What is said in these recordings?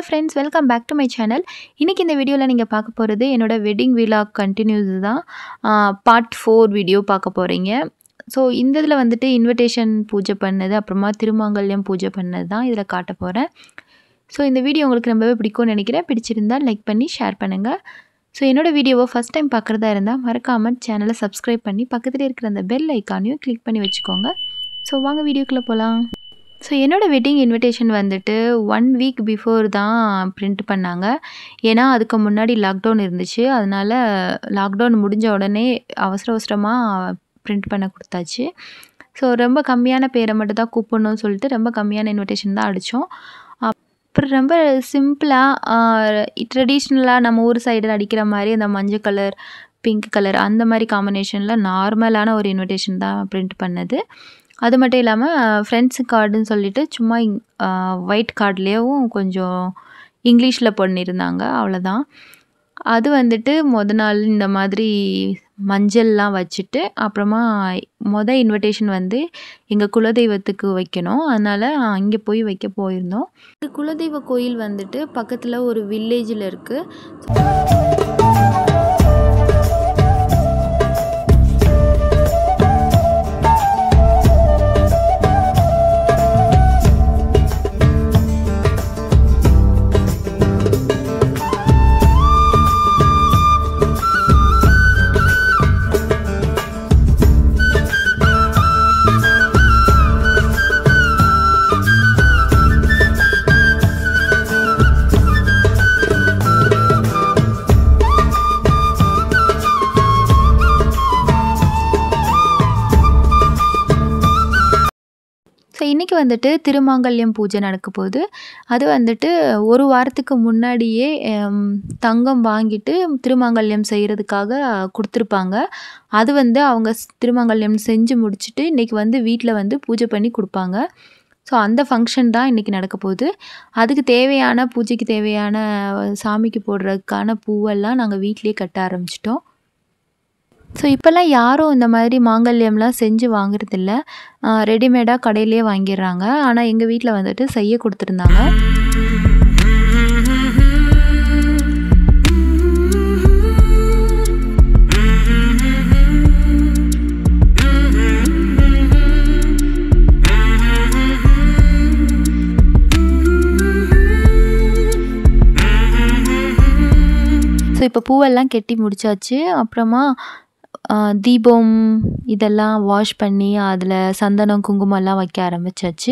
friends welcome back to my channel இன்றைக்கி இந்த வீடியோவில் நீங்கள் பார்க்க போகிறது என்னோட வெட்டிங் விலாக் கண்டினியூஸ் தான் பார்ட் ஃபோர் வீடியோ பார்க்க போகிறீங்க ஸோ இந்த இதில் வந்துட்டு இன்விடேஷன் பூஜை பண்ணது அப்புறமா திருமாங்கல்யம் பூஜை பண்ணது தான் இதில் காட்ட போகிறேன் ஸோ இந்த வீடியோ உங்களுக்கு ரொம்பவே பிடிக்கும்னு நினைக்கிறேன் பிடிச்சிருந்தால் லைக் பண்ணி ஷேர் பண்ணுங்கள் ஸோ என்னோடய வீடியோவை ஃபஸ்ட் டைம் பார்க்குறதா இருந்தால் மறக்காமல் சேனலை சப்ஸ்கிரைப் பண்ணி பக்கத்தில் இருக்கிற அந்த பெல் ஐக்கானையும் கிளிக் பண்ணி வச்சுக்கோங்க ஸோ வாங்க வீடியோக்குள்ளே போகலாம் ஸோ என்னோடய வெட்டிங் இன்விடேஷன் வந்துட்டு ஒன் வீக் பிஃபோர் தான் பிரிண்ட் பண்ணாங்க ஏன்னா அதுக்கு முன்னாடி லாக்டவுன் இருந்துச்சு அதனால் லாக்டவுன் முடிஞ்ச உடனே அவசர அவசரமாக பிரிண்ட் பண்ண கொடுத்தாச்சு ஸோ ரொம்ப கம்மியான பேரை மட்டும் தான் கூப்பிடணும்னு சொல்லிட்டு ரொம்ப கம்மியான இன்விடேஷன் தான் அடித்தோம் அப்புறம் ரொம்ப சிம்பிளாக ட்ரெடிஷ்னலாக நம்ம ஊர் சைடில் அடிக்கிற மாதிரி அந்த மஞ்சள் கலர் பிங்க் கலர் அந்த மாதிரி காம்பினேஷனில் நார்மலான ஒரு இன்விடேஷன் தான் பிரிண்ட் பண்ணது அது மட்டும் இல்லாமல் ஃப்ரெண்ட்ஸு கார்டுன்னு சொல்லிட்டு சும்மா ஒயிட் கார்ட்லேயும் கொஞ்சம் இங்கிலீஷில் பண்ணியிருந்தாங்க அவ்வளோதான் அது வந்துட்டு மொதல் நாள் இந்த மாதிரி மஞ்சள்லாம் வச்சுட்டு அப்புறமா மொதல் இன்விடேஷன் வந்து எங்கள் குலதெய்வத்துக்கு வைக்கணும் அதனால் அங்கே போய் வைக்க போயிருந்தோம் இந்த குலதெய்வ கோயில் வந்துட்டு பக்கத்தில் ஒரு வில்லேஜில் இருக்குது ஸோ இன்றைக்கி வந்துட்டு திருமாங்கல்யம் பூஜை நடக்க போகுது அது வந்துட்டு ஒரு வாரத்துக்கு முன்னாடியே தங்கம் வாங்கிட்டு திருமாங்கல்யம் செய்கிறதுக்காக கொடுத்துருப்பாங்க அது வந்து அவங்க திருமாங்கல்யம் செஞ்சு முடிச்சுட்டு இன்றைக்கி வந்து வீட்டில் வந்து பூஜை பண்ணி கொடுப்பாங்க ஸோ அந்த ஃபங்க்ஷன் தான் இன்றைக்கி நடக்க போகுது அதுக்கு தேவையான பூஜைக்கு தேவையான சாமிக்கு போடுறதுக்கான பூவெல்லாம் நாங்கள் வீட்டிலே கட்ட ஆரம்பிச்சிட்டோம் ஸோ இப்போல்லாம் யாரும் இந்த மாதிரி மாங்கல்யம்லாம் செஞ்சு வாங்குறதில்ல ரெடிமேடாக கடையிலே வாங்கிடுறாங்க ஆனால் எங்கள் வீட்டில் வந்துட்டு செய்ய கொடுத்துருந்தாங்க ஸோ இப்போ பூவெல்லாம் கெட்டி முடிச்சாச்சு அப்புறமா தீபம் இதெல்லாம் வாஷ் பண்ணி அதில் சந்தனம் குங்குமம்லாம் வைக்க ஆரம்பிச்சாச்சு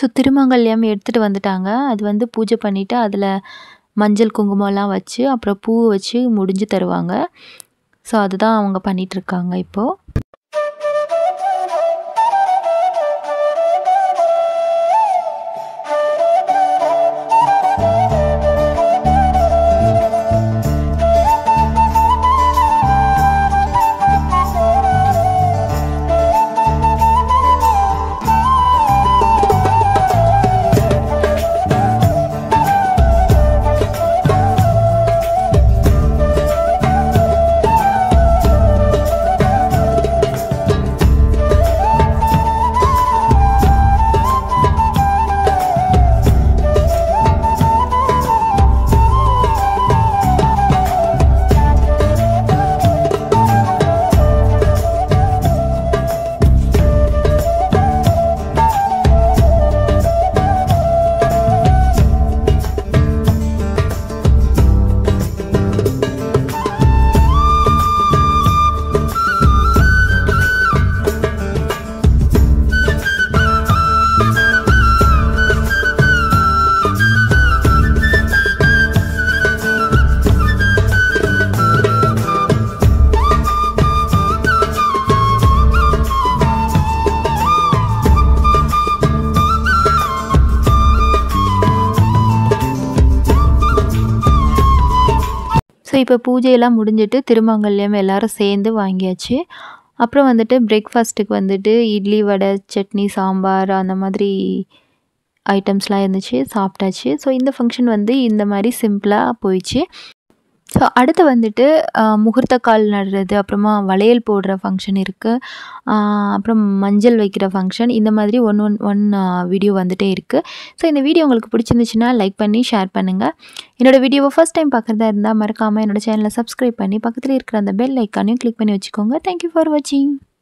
ஸோ திருமங்கல்யம் எடுத்துகிட்டு வந்துட்டாங்க அது வந்து பூஜை பண்ணிவிட்டு அதில் மஞ்சள் குங்குமம்லாம் வச்சு அப்புறம் பூ வச்சு முடிஞ்சு தருவாங்க ஸோ அதுதான் அவங்க பண்ணிகிட்ருக்காங்க இப்போது ஸோ இப்போ பூஜையெல்லாம் முடிஞ்சிட்டு திருமங்கல்யம் எல்லாரும் சேர்ந்து வாங்கியாச்சு அப்புறம் வந்துட்டு பிரேக்ஃபாஸ்ட்டுக்கு வந்துட்டு இட்லி வடை சட்னி சாம்பார் அந்த மாதிரி ஐட்டம்ஸ்லாம் இருந்துச்சு சாப்பிட்டாச்சு ஸோ இந்த ஃபங்க்ஷன் வந்து இந்த மாதிரி சிம்பிளாக போயிடுச்சு ஸோ அடுத்து வந்துட்டு முகூர்த்த கால் நடுறது அப்புறமா வளையல் போடுற ஃபங்க்ஷன் இருக்குது அப்புறம் மஞ்சள் வைக்கிற ஃபங்க்ஷன் இந்த மாதிரி ஒன் ஒன் ஒன் வீடியோ வந்துட்டே இருக்குது ஸோ இந்த வீடியோ உங்களுக்கு பிடிச்சிருந்துச்சுன்னா லைக் பண்ணி ஷேர் பண்ணுங்கள் என்னோடய வீடியோவை ஃபஸ்ட் டைம் பார்க்குறதா இருந்தால் மறக்காமல் என்னோடய சேனலை சப்ஸ்கிரைப் பண்ணி பக்கத்தில் இருக்கிற அந்த பெல் ஐக்கானையும் கிளிக் பண்ணி வச்சுக்கோங்க தேங்க்யூ ஃபார் வாட்சிங்